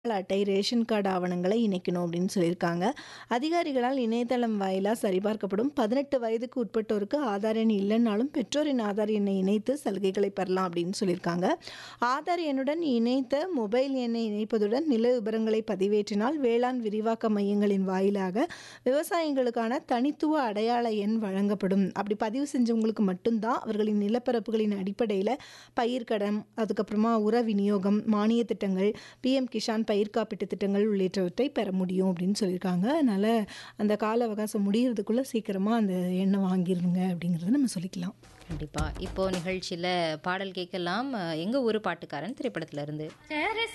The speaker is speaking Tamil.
அட்டை, ரேஷன் கார்டு ஆவணங்களை இணைக்கணும் அப்படின்னு சொல்லியிருக்காங்க. அதிகாரிகளால் இணையதளம் வாயிலா சரிபார்க்கப்படும் 18 வயதுக்கு உட்பட்டோருக்கு ஆதார் எண் இல்லைன்னாலும் பெற்றோரின் ஆதார் எண்ணை இணைத்து சலுகைகளை பெறலாம் அப்படின்னு சொல்லியிருக்காங்க. ஆதார் எண்ணுடன் இணைத்த மொபைல் எண்ணை இணைப்பதுடன் நில விபரங்களை பதிவேற்றினால் வேளாண் விரிவாக்க மையங்களின் வாயிலாக விவசாயிகளுக்கான தனித்துவ அடையாள எண் வழங்கப்படும். அப்படி பதிவு செஞ்சவங்களுக்கு மட்டும்தான் அவர்களின் நிலப்பரப்புகளின் அடிப்படையில பயிர்க்கடன், அதுக்கப்புறமா உர விநியோகம், மானிய திட்டங்கள், பிஎம் கிஷான் பயிர் காப்பீட்டு திட்டங்கள் உள்ளிட்டவற்றை பெற முடியும் அப்படின்னு சொல்லியிருக்காங்க. அதனால அந்த கால அவகாசம் முடியறதுக்குள்ள சீக்கிரமா அந்த எண்ணை வாங்கிருங்க அப்படிங்கிறத நம்ம சொல்லிக்கலாம். கண்டிப்பா. இப்போ நிகழ்ச்சியில பாடல் கேட்கலாம். எங்க ஊரு பாட்டுக்காரன் திரைப்படத்துல இருந்து.